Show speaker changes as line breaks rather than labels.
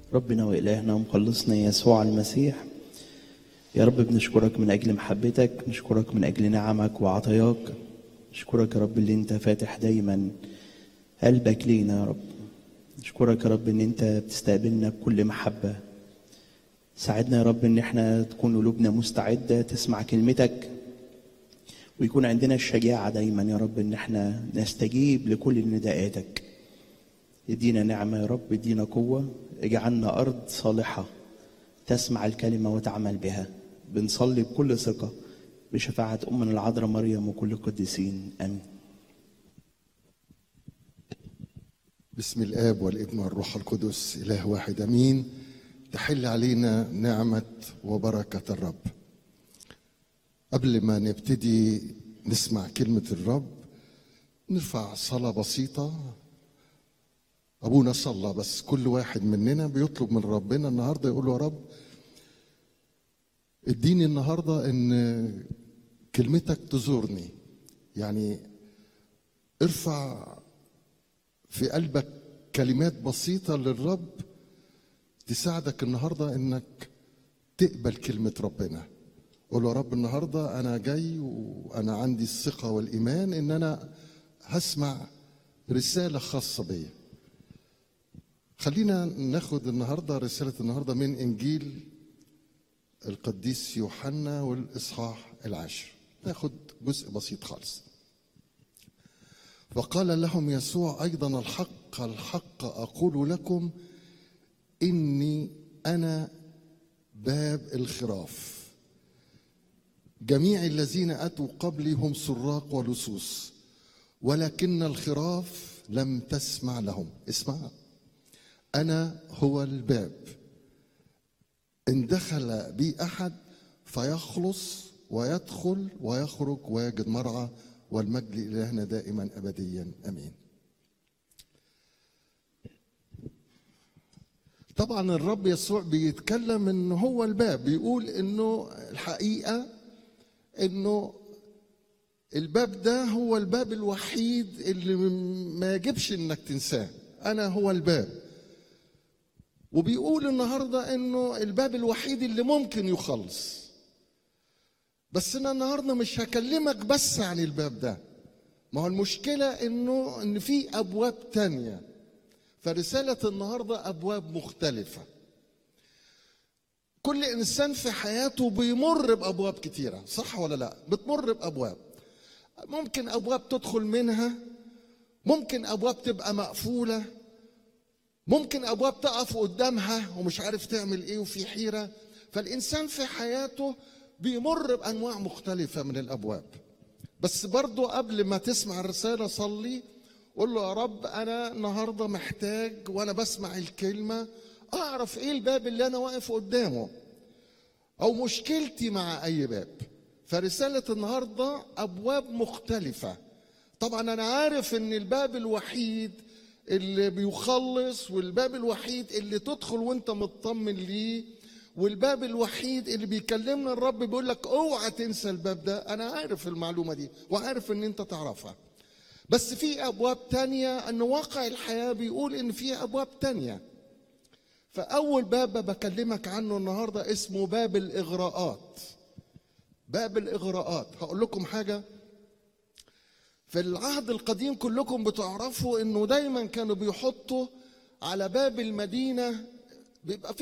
ربنا وإلهنا ومخلصنا يسوع المسيح يا رب بنشكرك من أجل محبتك نشكرك من أجل نعمك وعطاياك نشكرك يا رب اللي أنت فاتح دايما قلبك لينا يا رب نشكرك يا رب إن أنت بتستقبلنا بكل محبة ساعدنا يا رب إن احنا تكون قلوبنا مستعدة تسمع كلمتك ويكون عندنا الشجاعة دايما يا رب إن احنا نستجيب لكل نداءاتك ادينا نعمة يا رب ادينا قوة اجعلنا أرض صالحة تسمع الكلمة وتعمل بها بنصلي بكل ثقة بشفاعة أمنا العذراء مريم وكل القديسين آمين
بسم الاب والابن والروح القدس اله واحد امين تحل علينا نعمه وبركه الرب قبل ما نبتدي نسمع كلمه الرب نرفع صلاه بسيطه ابونا صلى بس كل واحد مننا بيطلب من ربنا النهارده يقول له يا رب اديني النهارده ان كلمتك تزورني يعني ارفع في قلبك كلمات بسيطة للرب تساعدك النهاردة انك تقبل كلمة ربنا قول له يا رب النهاردة انا جاي وانا عندي الثقة والايمان ان انا هسمع رسالة خاصة بيا خلينا ناخد النهاردة رسالة النهاردة من انجيل القديس يوحنا والاصحاح العاشر ناخد جزء بسيط خالص فقال لهم يسوع ايضا الحق الحق اقول لكم اني انا باب الخراف جميع الذين اتوا قبلي هم سراق ولصوص ولكن الخراف لم تسمع لهم اسمع انا هو الباب ان دخل بي احد فيخلص ويدخل ويخرج ويجد مرعى والمجد لإلهنا دائما أبديا أمين طبعا الرب يسوع بيتكلم ان هو الباب بيقول انه الحقيقه انه الباب ده هو الباب الوحيد اللي ما يجبش انك تنساه انا هو الباب وبيقول النهارده انه الباب الوحيد اللي ممكن يخلص بس انا النهارده مش هكلمك بس عن الباب ده ما هو المشكله انه ان في ابواب تانية فرساله النهارده ابواب مختلفه كل انسان في حياته بيمر بابواب كتيره صح ولا لا بتمر بابواب ممكن ابواب تدخل منها ممكن ابواب تبقى مقفوله ممكن ابواب تقف قدامها ومش عارف تعمل ايه وفي حيره فالانسان في حياته بيمر بانواع مختلفه من الابواب بس برضو قبل ما تسمع الرساله صلي قول له يا رب انا النهارده محتاج وانا بسمع الكلمه اعرف ايه الباب اللي انا واقف قدامه او مشكلتي مع اي باب فرساله النهارده ابواب مختلفه طبعا انا عارف ان الباب الوحيد اللي بيخلص والباب الوحيد اللي تدخل وانت مطمن ليه والباب الوحيد اللي بيكلمنا الرب بيقول لك اوعى تنسى الباب ده انا عارف المعلومه دي وعارف ان انت تعرفها بس في ابواب تانية ان واقع الحياه بيقول ان في ابواب تانية فاول باب بكلمك عنه النهارده اسمه باب الاغراءات باب الاغراءات هقول لكم حاجه في العهد القديم كلكم بتعرفوا انه دايما كانوا بيحطوا على باب المدينه بيبقى في